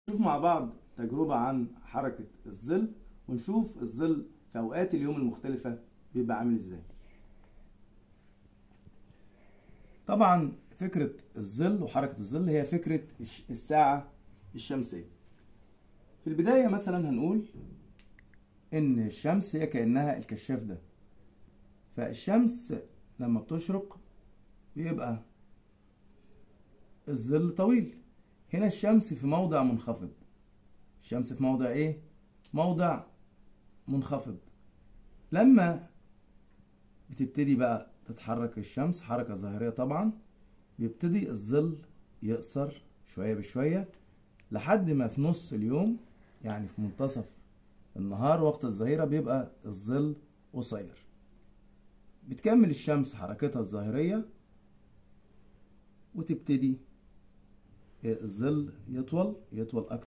نشوف مع بعض تجربة عن حركة الظل ونشوف الظل في أوقات اليوم المختلفة بيبقى عامل إزاي طبعا فكرة الظل وحركة الظل هي فكرة الش- الساعة الشمسية في البداية مثلا هنقول إن الشمس هي كأنها الكشاف ده فالشمس لما بتشرق بيبقى الظل طويل هنا الشمس في موضع منخفض الشمس في موضع ايه موضع منخفض لما بتبتدي بقى تتحرك الشمس حركة ظاهرية طبعا بيبتدي الظل يقصر شوية بشوية لحد ما في نص اليوم يعني في منتصف النهار وقت الظهيرة بيبقى الظل قصير بتكمل الشمس حركتها الظاهرية وتبتدي الظل يطول يطول أكتر